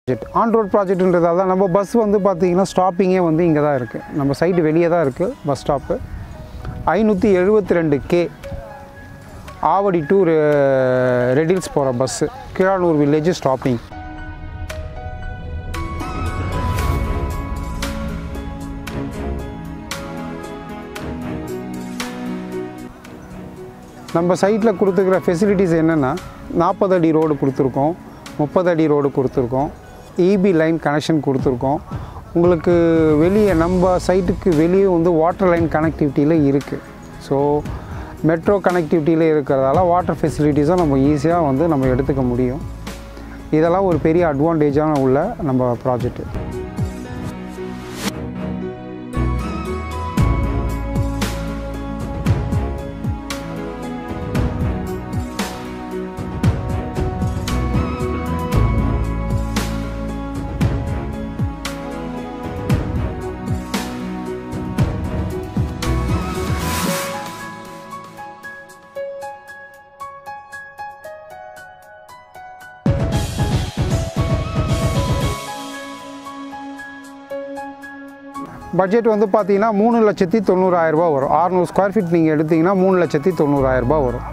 project on road ப்ராஜெக்ட்ன்றதால தான் நம்ம bus வந்து பார்த்தீங்கன்னா ஸ்டாப்பிங்கே வந்து இங்கே தான் இருக்குது நம்ம சைடு வெளியே தான் இருக்குது பஸ் ஸ்டாப்பு ஐநூற்றி எழுபத்தி ரெண்டு கே ஆவடி டு ரெடில்ஸ் போகிற பஸ்ஸு கீழானூர் வில்லேஜ் ஸ்டாப்பிங் நம்ம சைட்டில் கொடுத்துருக்கிற ஃபெசிலிட்டிஸ் என்னென்னா நாற்பது அடி ரோடு கொடுத்துருக்கோம் முப்பது அடி ரோடு கொடுத்துருக்கோம் இபி லைன் கனெக்ஷன் கொடுத்துருக்கோம் உங்களுக்கு வெளியே நம்ம சைட்டுக்கு வெளியே வந்து வாட்டர் லைன் கனெக்டிவிட்டியில் இருக்குது ஸோ மெட்ரோ கனெக்டிவிட்டியில் இருக்கிறதால வாட்டர் ஃபெசிலிட்டிஸும் நம்ம ஈஸியாக வந்து நம்ம எடுத்துக்க முடியும் இதெல்லாம் ஒரு பெரிய அட்வான்டேஜான உள்ள நம்ம ப்ராஜெக்ட்டு பட்ஜெட் வந்து பார்த்தீங்கன்னா மூணு லட்சத்தி தொண்ணூறாயிரரூபா வரும் ஆறுநூறு ஸ்கொயர் ஃபீட் நீங்கள் எடுத்தீங்கன்னா மூணு லட்சத்தி தொண்ணூறாயிரரூபா வரும்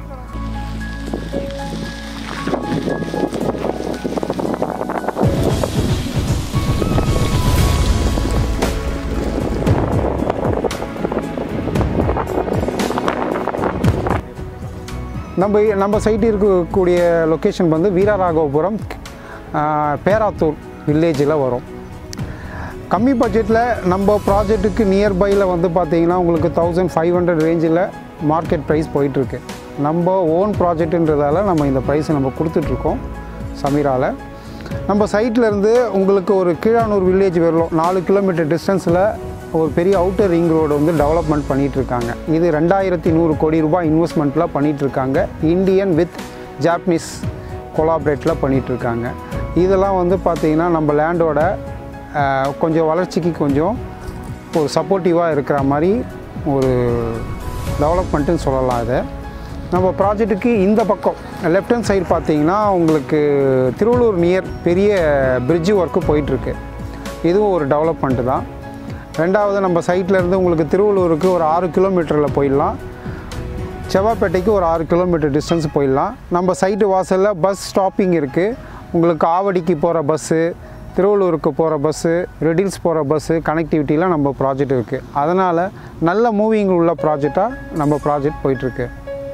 நம்ம நம்ம சைட்டு இருக்கக்கூடிய லொக்கேஷன் வந்து வீரராகவபுரம் ஆஹ், பேராத்தூர் வில்லேஜில் வரும் கம்மி பட்ஜெட்டில் நம்ம ப்ராஜெக்ட்டுக்கு நியர்பையில் வந்து பார்த்தீங்கன்னா உங்களுக்கு தௌசண்ட் ஃபைவ் ஹண்ட்ரட் ரேஞ்சில் மார்க்கெட் ப்ரைஸ் போயிட்டுருக்கு நம்ம ஓன் ப்ராஜெக்ட்டுன்றதால நம்ம இந்த ப்ரைஸை நம்ம கொடுத்துட்ருக்கோம் சமீராவில் நம்ம சைட்லேருந்து உங்களுக்கு ஒரு கீழானூர் வில்லேஜ் வரலாம் நாலு கிலோமீட்டர் டிஸ்டன்ஸில் ஒரு பெரிய அவுட்டர் ரிங் ரோடு வந்து டெவலப்மெண்ட் பண்ணிட்டு இருக்காங்க இது ரெண்டாயிரத்தி நூறு கோடி ரூபாய் இன்வெஸ்ட்மெண்ட்டில் பண்ணிட்டு இருக்காங்க இந்தியன் வித் ஜாப்பனீஸ் கொலாபரேட்டில் பண்ணிட்டு இருக்காங்க இதெல்லாம் வந்து பார்த்திங்கன்னா நம்ம லேண்டோட ஆஹ், கொஞ்சம் வளர்ச்சிக்கு கொஞ்சம் ஒரு சப்போர்ட்டிவாக இருக்கிற மாதிரி ஒரு டெவலப்மெண்ட்டுன்னு சொல்லலாம் இதை நம்ம ப்ராஜெக்ட்டுக்கு இந்த பக்கம் லெஃப்ட் ஹேண்ட் சைடு பார்த்தீங்கன்னா உங்களுக்கு திருவள்ளூர் நியர் பெரிய பிரிட்ஜு ஒர்க்கு போயிட்டுருக்கு இதுவும் ஒரு டெவலப்மெண்ட்டு தான் ரெண்டாவது நம்ம சைட்ல இருந்து உங்களுக்கு திருவள்ளூருக்கு ஒரு ஆறு கிலோமீட்டரில் போயிடலாம் செவ்வாப்பேட்டைக்கு ஒரு ஆறு கிலோமீட்டர் டிஸ்டன்ஸ் போயிடலாம் நம்ம சைட்டு வாசலில் பஸ் ஸ்டாப்பிங் இருக்குது உங்களுக்கு ஆவடிக்கு போகிற பஸ்ஸு திருவள்ளூருக்கு போகிற பஸ்ஸு ரெடில்ஸ் போகிற பஸ்ஸு கனெக்டிவிட்டிலாம் நம்ம ப்ராஜெக்ட் இருக்குது அதனால் நல்ல மூவிங் உள்ள ப்ராஜெக்டாக நம்ம ப்ராஜெக்ட் போயிட்டுருக்கு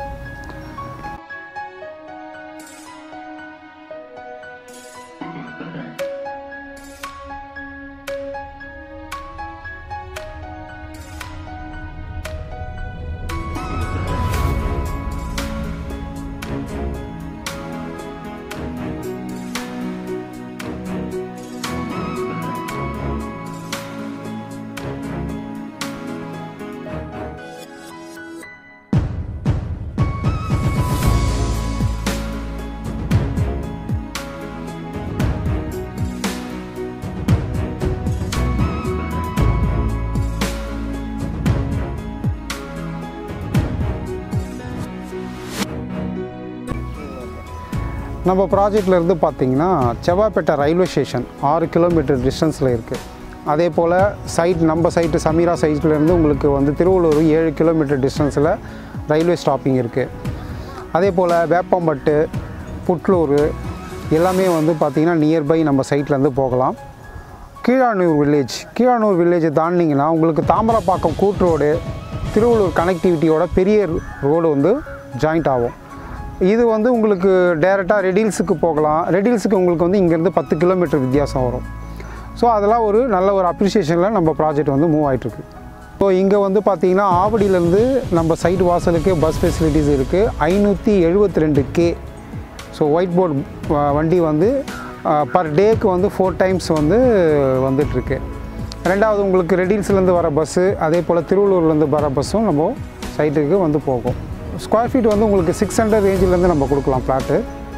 நம்ம ப்ராஜெக்டில் இருந்து பார்த்தீங்கன்னா செவ்வாப்பேட்டை ரயில்வே ஸ்டேஷன் ஆறு கிலோமீட்டர் டிஸ்டன்ஸில் இருக்குது அதே போல் சைட் நம்ம சைட்டு சமீரா சைட்லேருந்து உங்களுக்கு வந்து திருவள்ளூர் ஏழு கிலோமீட்டர் டிஸ்டன்ஸில் ரயில்வே ஸ்டாப்பிங் இருக்குது அதே போல் வேப்பம்பட்டு புட்லூர் எல்லாமே வந்து பார்த்திங்கன்னா நியர்பை நம்ம சைட்லேருந்து போகலாம் கீழானூர் வில்லேஜ் கீழானூர் வில்லேஜை தாண்டிங்கன்னா உங்களுக்கு தாமரப்பாக்கம் கூட் ரோடு திருவள்ளூர் கனெக்டிவிட்டியோட பெரிய ரோடு வந்து ஜாயிண்ட் ஆகும் இது வந்து உங்களுக்கு டேரெக்டாக ரெடில்ஸுக்கு போகலாம் ரெடில்ஸுக்கு உங்களுக்கு வந்து இங்கேருந்து பத்து கிலோமீட்டர் வித்தியாசம் வரும் ஸோ அதெல்லாம் ஒரு நல்ல ஒரு அப்ரிசியேஷனில் நம்ம ப்ராஜெக்ட் வந்து மூவ் ஆகிட்டுருக்கு ஸோ இங்கே வந்து பார்த்தீங்கன்னா ஆவடியிலேருந்து நம்ம சைட் வாசலுக்கு பஸ் ஃபெசிலிட்டிஸ் இருக்குது ஐநூற்றி எழுபத்தி ரெண்டு கே ஸோ ஒயிட் போர்ட் வண்டி வந்து பர் டேக்கு வந்து ஃபோர் டைம்ஸ் வந்து வந்துட்டுருக்கு ரெண்டாவது உங்களுக்கு ரெடில்ஸ்லேருந்து வர பஸ்ஸு அதே போல் திருவள்ளூர்லேருந்து வர பஸ்ஸும் நம்ம சைட்டுக்கு வந்து போகும் ஸ்கொயர் ஃபீட் வந்து உங்களுக்கு சிக்ஸ் ஹண்ட்ரட் ரேஞ்சிலேருந்து நம்ம கொடுக்கலாம் ஃப்ளாட்டு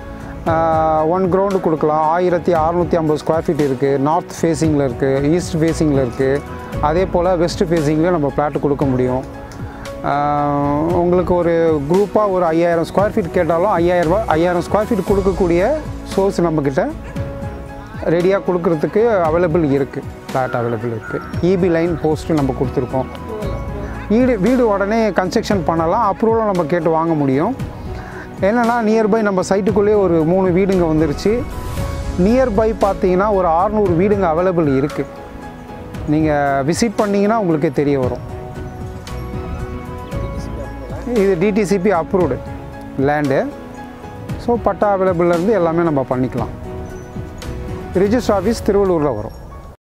ஒன் கிரவுண்டு கொடுக்கலாம் ஆயிரத்தி அறநூற்றி ஐம்பது ஸ்கொயர் ஃபீட் இருக்குது நார்த் ஃபேஸிங்கில் இருக்குது ஈஸ்ட் ஃபேஸிங்கில் இருக்குது அதே போல் வெஸ்ட் ஃபேஸிங்கில் நம்ம ஃப்ளாட்டு கொடுக்க முடியும் ஆஹ் உங்களுக்கு ஒரு குரூப்பாக ஒரு ஐயாயிரம் ஸ்கொயர் ஃபீட் கேட்டாலும் ஐயாயிரம் ரூபாய் ஐயாயிரம் ஸ்கொயர் ஃபீட் கொடுக்கக்கூடிய சோர்ஸ் நம்மக்கிட்ட ரெடியாக கொடுக்கறதுக்கு அவைலபிள் இருக்குது ஃப்ளாட் அவைலபிள் இருக்குது இபி லைன் போஸ்ட்டு நம்ம கொடுத்துருக்கோம் வீடு வீடு உடனே கன்ஸ்ட்ரக்ஷன் பண்ணலாம் அப்ரூவலும் நம்ம கேட்டு வாங்க முடியும் என்னென்னா நியர்பை நம்ம சைட்டுக்குள்ளேயே ஒரு மூணு வீடுங்க வந்துருச்சு நியர்பை பார்த்தீங்கன்னா ஒரு ஆறுநூறு வீடுங்க அவைலபிள் இருக்குது நீங்கள் விசிட் பண்ணிங்கன்னா உங்களுக்கே தெரிய வரும் இது DTCP approved land so patta அவைலபிள்லேருந்து எல்லாமே நம்ம பண்ணிக்கலாம் ரிஜிஸ்டர் ஆஃபீஸ் திருவள்ளூரில் வரும்